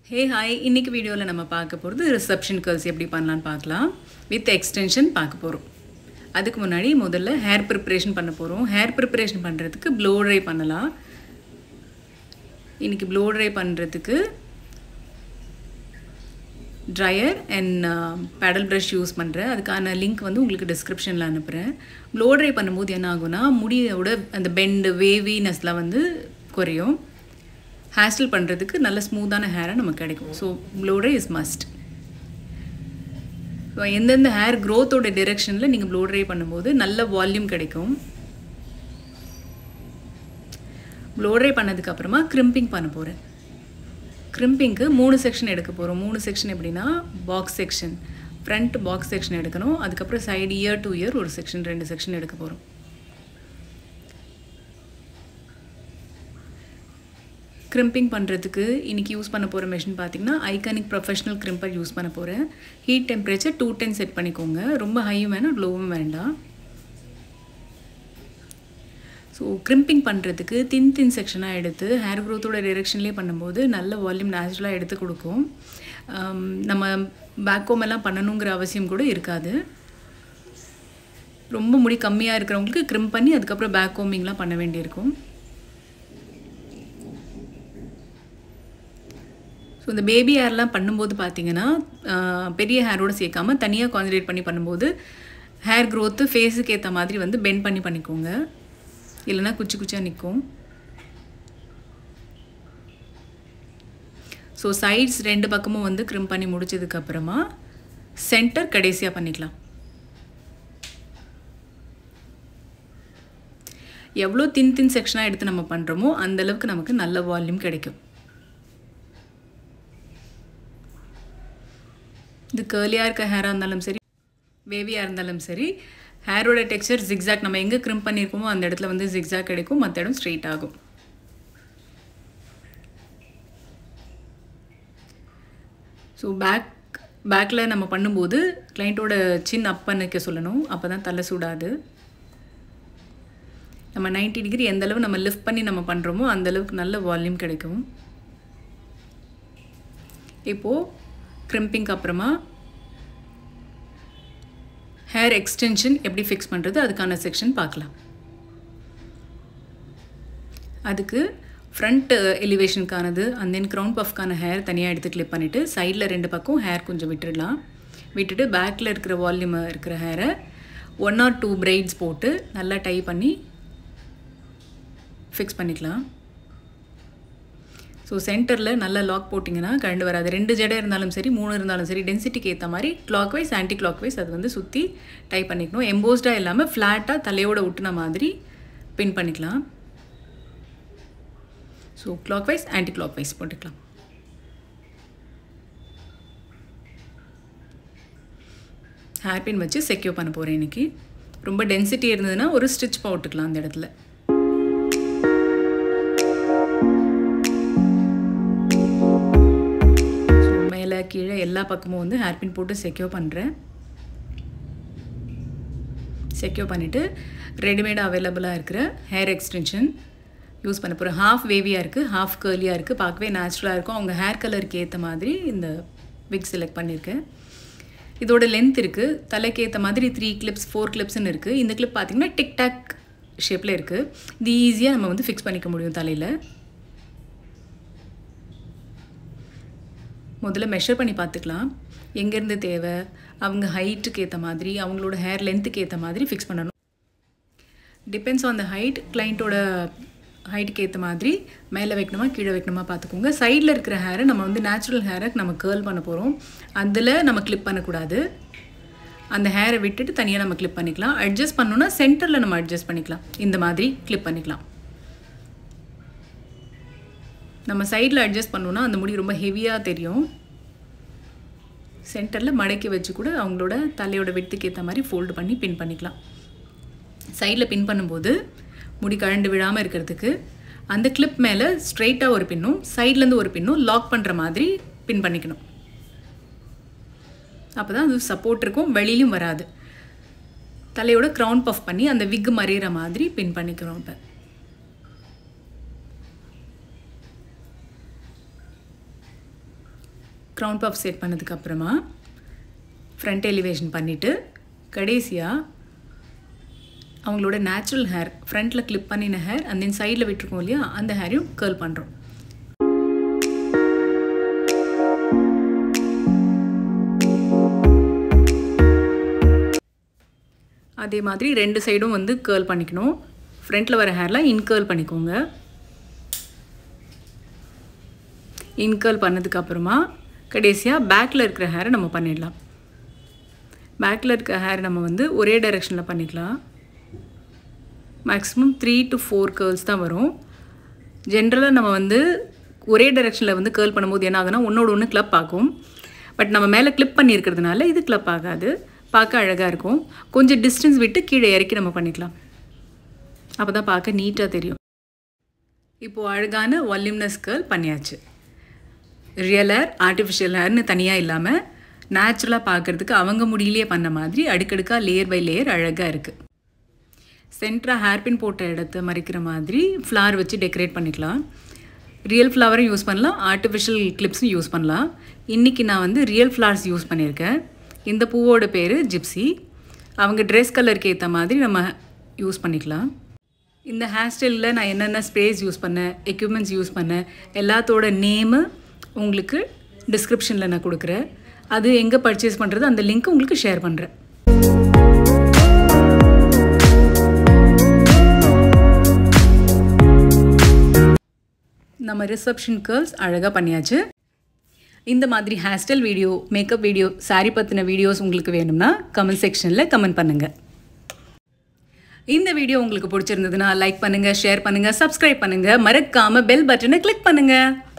hey hi இன்னைக்கு வீடியோவில் நம்ம பார்க்க போகிறது ரிசப்ஷன் கர்ல்ஸ் எப்படி பண்ணலான்னு பார்க்கலாம் வித் எக்ஸ்டென்ஷன் பார்க்க போகிறோம் அதுக்கு முன்னாடி முதல்ல ஹேர் ப்ரிப்பரேஷன் பண்ண போகிறோம் ஹேர் ப்ரிப்பரேஷன் பண்ணுறதுக்கு ப்ளோ ட்ரை பண்ணலாம் இன்றைக்கி ப்ளோ ட்ரை பண்ணுறதுக்கு dryer and paddle brush use பண்ணுறேன் அதுக்கான லிங்க் வந்து உங்களுக்கு டிஸ்கிரிப்ஷனில் அனுப்புகிறேன் ப்ளோ ட்ரை பண்ணும்போது என்ன ஆகும்னா முடியோட அந்த பெண்டு வேவினஸ்லாம் வந்து குறையும் ஹேர் ஸ்டைல் பண்ணுறதுக்கு நல்ல ஸ்மூத்தான ஹேரை நமக்கு கிடைக்கும் so blow dry is must so எந்தெந்த ஹேர் க்ரோத்தோட டிரெக்ஷனில் நீங்கள் ப்ளோ ட்ரை பண்ணும்போது நல்ல வால்யூம் கிடைக்கும் ப்ளோ ட்ரை பண்ணதுக்கப்புறமா க்ரிம்பிங் பண்ண போகிறேன் க்ரிம்பிங்க்கு மூணு செக்ஷன் எடுக்க போகிறோம் மூணு செக்ஷன் எப்படின்னா box section front box section எடுக்கணும் அதுக்கப்புறம் சைடு இயர் டு இயர் ஒரு செக்ஷன் ரெண்டு செக்ஷன் எடுக்க போகிறோம் க்ரிம்பிங் பண்ணுறதுக்கு இன்றைக்கி யூஸ் பண்ண போகிற மிஷின் பார்த்திங்கன்னா ஐகானிக் ப்ரொஃபஷனல் க்ரிம்பர் யூஸ் பண்ண போகிறேன் heat temperature two ten set பண்ணிக்கோங்க ரொம்ப ஹையும் வேணாம் லோவும் வேண்டாம் ஸோ க்ரிம்பிங் பண்ணுறதுக்கு தின் தின் செக்ஷனாக எடுத்து ஹேர் க்ரோத்தோட டிரெக்ஷன்லேயே பண்ணும்போது நல்ல வால்யூம் நேச்சுரலாக எடுத்து கொடுக்கும் நம்ம பேக்கோம் எல்லாம் பண்ணணுங்கிற அவசியம் கூட இருக்காது ரொம்ப முடி கம்மியாக இருக்கிறவங்களுக்கு க்ரிம் பண்ணி அதுக்கப்புறம் பேக் கோமிங்லாம் பண்ண வேண்டியிருக்கும் ஸோ இந்த பேபி ஹேர்லாம் பண்ணும்போது பார்த்தீங்கன்னா பெரிய ஹேரோடு சேர்க்காம தனியாக கான்சன்ட்ரேட் பண்ணி பண்ணும்போது ஹேர் க்ரோத்து ஃபேஸுக்கு ஏற்ற மாதிரி வந்து பெண்ட் பண்ணி பண்ணிக்கோங்க இல்லைனா குச்சி குச்சியாக நிற்கும் ஸோ சைட்ஸ் ரெண்டு பக்கமும் வந்து க்ரிம் பண்ணி முடிச்சதுக்கப்புறமா சென்டர் கடைசியாக பண்ணிக்கலாம் எவ்வளோ தின் தின் செக்ஷனாக எடுத்து நம்ம பண்ணுறோமோ அந்தளவுக்கு நமக்கு நல்ல வால்யூம் கிடைக்கும் இது கேர்லியாக இருக்க ஹேராக இருந்தாலும் சரி வேவியாக இருந்தாலும் சரி ஹேரோட டெக்ஸ்சர் ஜிக்ஸாக் நம்ம எங்கே க்ரிம் பண்ணியிருக்கோமோ அந்த இடத்துல வந்து ஜிக்ஸாக் கிடைக்கும் மற்ற இடம் ஸ்ட்ரெயிட் ஆகும் ஸோ பேக் பேக்கில் நம்ம பண்ணும்போது கிளைண்ட்டோட சின் அப் பண்ணிக்க சொல்லணும் அப்போ தான் தலை சூடாது நம்ம நைன்டி டிகிரி எந்த அளவு நம்ம லிஃப்ட் பண்ணி நம்ம பண்ணுறோமோ அந்தளவுக்கு நல்ல வால்யூம் கிடைக்கும் இப்போது க்ரிம்பிங்க்கு அப்புறமா ஹேர் எக்ஸ்டென்ஷன் எப்படி ஃபிக்ஸ் பண்ணுறது அதுக்கான செக்ஷன் பார்க்கலாம் அதுக்கு ஃப்ரண்ட் எலிவேஷனுக்கானது அண்ட் தென் க்ரௌண்ட் பஃப்க்கான ஹேர் தனியாக எடுத்து கிளிப் பண்ணிவிட்டு சைடில் ரெண்டு பக்கம் ஹேர் கொஞ்சம் விட்டுடலாம் விட்டுட்டு பேக்கில் இருக்கிற வால்யூம் இருக்கிற ஹேரை ஒன் ஆர் டூ பிரைட்ஸ் போட்டு நல்லா டை பண்ணி ஃபிக்ஸ் பண்ணிக்கலாம் ஸோ சென்டரில் நல்ல லாக் போட்டிங்கன்னா கரண்ட் வராது ரெண்டு ஜடை இருந்தாலும் சரி மூணு இருந்தாலும் சரி டென்சிட்டிக்கு ஏற்ற மாதிரி clockwise anticlockwise அது வந்து சுற்றி டைப் பண்ணிக்கணும் எம்போஸ்டாக இல்லாமல் ஃப்ளாட்டாக தலையோட ஒட்டுன மாதிரி பின் பண்ணிக்கலாம் so clockwise anticlockwise போட்டுக்கலாம் ஹேர் பின் வச்சு செக்யூர் பண்ண போகிறேன் இன்றைக்கி ரொம்ப டென்சிட்டி இருந்ததுன்னா ஒரு ஸ்டிச் போட்டுக்கலாம் அந்த இடத்துல மேலே கீழே எல்லா பக்கமும் வந்து ஹேர்பின் போட்டு செக்யூர் பண்ணுறேன் செக்யூர் பண்ணிவிட்டு ரெடிமேடாக அவைலபிளாக இருக்கிற ஹேர் எக்ஸ்டென்ஷன் யூஸ் பண்ண போகிறேன் ஹாஃப் வேவியாக இருக்குது ஹாஃப் கேர்லியாக இருக்குது பார்க்கவே நேச்சுரலாக இருக்கும் அவங்க ஹேர் கலருக்கு ஏற்ற மாதிரி இந்த விக் செலக்ட் பண்ணியிருக்கேன் இதோட லென்த் இருக்குது தலைக்கு ஏற்ற மாதிரி த்ரீ கிளிப்ஸ் ஃபோர் கிளிப்ஸ்னு இருக்குது இந்த கிளிப் பார்த்திங்கன்னா டிக்டாக் ஷேப்பில் இருக்குது இது ஈஸியாக நம்ம வந்து ஃபிக்ஸ் பண்ணிக்க முடியும் தலையில் முதல்ல மெஷர் பண்ணி பார்த்துக்கலாம் எங்கேருந்து தேவை அவங்க ஹைட்டுக்கு ஏற்ற மாதிரி அவங்களோட ஹேர் லென்த்துக்கு ஏற்ற மாதிரி ஃபிக்ஸ் பண்ணணும் டிபெண்ட்ஸ் ஆன் த ஹைட் கிளைண்ட்டோட ஹைட்டுக்கு ஏற்ற மாதிரி மேலே வைக்கணுமா கீழே வைக்கணுமா பார்த்துக்கோங்க சைடில் இருக்கிற ஹேரை நம்ம வந்து நேச்சுரல் ஹேரை நம்ம கேர்ள் பண்ண போகிறோம் அதில் நம்ம கிளிப் பண்ணக்கூடாது அந்த ஹேரை விட்டுட்டு தனியாக நம்ம கிளிப் பண்ணிக்கலாம் அட்ஜஸ்ட் பண்ணோன்னா சென்டரில் நம்ம அட்ஜஸ்ட் பண்ணிக்கலாம் இந்த மாதிரி கிளிப் பண்ணிக்கலாம் நம்ம சைடில் அட்ஜஸ்ட் பண்ணோன்னா அந்த முடி ரொம்ப ஹெவியாக தெரியும் சென்டரில் மடக்கி வச்சு கூட அவங்களோட தலையோட வெட்டுக்கு ஏற்ற மாதிரி ஃபோல்டு பண்ணி பின் பண்ணிக்கலாம் சைடில் பின் பண்ணும்போது முடி கழண்டு விழாமல் இருக்கிறதுக்கு அந்த கிளிப் மேலே ஸ்ட்ரைட்டாக ஒரு பின்னும் சைட்லேருந்து ஒரு பின்னும் லாக் பண்ணுற மாதிரி பின் பண்ணிக்கணும் அப்போ தான் அது சப்போர்ட் இருக்கும் வெளியிலும் வராது தலையோட க்ரௌன் பஃப் பண்ணி அந்த விக் மறையிற மாதிரி பின் பண்ணிக்கிறோம் இப்போ க்ரௌன் பஃப் செட் பண்ணதுக்கப்புறமா ஃப்ரண்ட் எலிவேஷன் பண்ணிவிட்டு கடைசியாக அவங்களோட நேச்சுரல் ஹேர் ஃப்ரண்ட்டில் கிளிப் பண்ணின ஹேர் அண்ட் தென் சைடில் விட்டுருக்கோம் இல்லையா அந்த ஹேரையும் கேர்ள் பண்ணுறோம் அதே மாதிரி ரெண்டு சைடும் வந்து கேர்ள் பண்ணிக்கணும் ஃப்ரண்ட்டில் வர ஹேர்லாம் இன்கேர்ள் பண்ணிக்கோங்க இன்கேர்ள் பண்ணதுக்கப்புறமா கடைசியாக பேக்கில் இருக்கிற ஹேரை நம்ம பண்ணிடலாம் பேக்கில் இருக்க ஹேர் நம்ம வந்து ஒரே டைரெக்ஷனில் பண்ணிக்கலாம் maximum three to four curls தான் வரும் ஜென்ரலாக நம்ம வந்து ஒரே டைரெக்ஷனில் வந்து கேர்ள் பண்ணும்போது என்ன ஆகுதுன்னா ஒன்றோட ஒன்று கிளப் ஆகும் பட் நம்ம மேலே கிளிப் பண்ணியிருக்கிறதுனால இது கிளப் ஆகாது பார்க்க அழகாக இருக்கும் கொஞ்சம் டிஸ்டன்ஸ் விட்டு கீழே இறக்கி நம்ம பண்ணிக்கலாம் அப்போ தான் பார்க்க நீட்டாக தெரியும் இப்போது அழகான வால்யூம்னஸ் கேர்ள் பண்ணியாச்சு ரியல் ஹேர் ஆர்டிஃபிஷியல் ஹேர்னு தனியாக இல்லாமல் நேச்சுரலாக பார்க்குறதுக்கு அவங்க முடியிலே பண்ண மாதிரி அடுக்கடுக்காக லேயர் பை லேயர் அழகாக இருக்குது சென்டராக ஹேர்பின் போட்ட இடத்த மறைக்கிற மாதிரி ஃப்ளார் வச்சு டெக்கரேட் பண்ணிக்கலாம் ரியல் ஃப்ளவரும் யூஸ் பண்ணலாம் ஆர்டிஃபிஷியல் கிளிப்ஸும் யூஸ் பண்ணலாம் இன்றைக்கி நான் வந்து ரியல் ஃப்ளார்ஸ் யூஸ் பண்ணியிருக்கேன் இந்த பூவோட பேர் ஜிப்ஸி அவங்க ட்ரெஸ் கலருக்கு ஏற்ற மாதிரி நம்ம யூஸ் பண்ணிக்கலாம் இந்த ஹேர் ஸ்டைலில் நான் என்னென்ன ஸ்ப்ரேஸ் யூஸ் பண்ணேன் எக்யூப்மெண்ட்ஸ் யூஸ் பண்ணேன் எல்லாத்தோட நேமு உங்களுக்கு டிஸ்கிரிப்ஷனில் நான் கொடுக்குறேன் அது எங்கே பர்ச்சேஸ் பண்ணுறது அந்த லிங்க் உங்களுக்கு ஷேர் பண்ணுறேன் நம்ம ரிசப்ஷன் கேர்ள்ஸ் அழகாக பண்ணியாச்சு இந்த மாதிரி hair style video makeup video sari பற்றின வீடியோஸ் உங்களுக்கு வேணும்னா கமெண்ட் செக்ஷனில் கமெண்ட் பண்ணுங்கள் இந்த வீடியோ உங்களுக்கு பிடிச்சிருந்ததுன்னா லைக் பண்ணுங்கள் ஷேர் பண்ணுங்கள் சப்ஸ்கிரைப் பண்ணுங்கள் மறக்காமல் பெல் பட்டனை கிளிக் பண்ணுங்கள்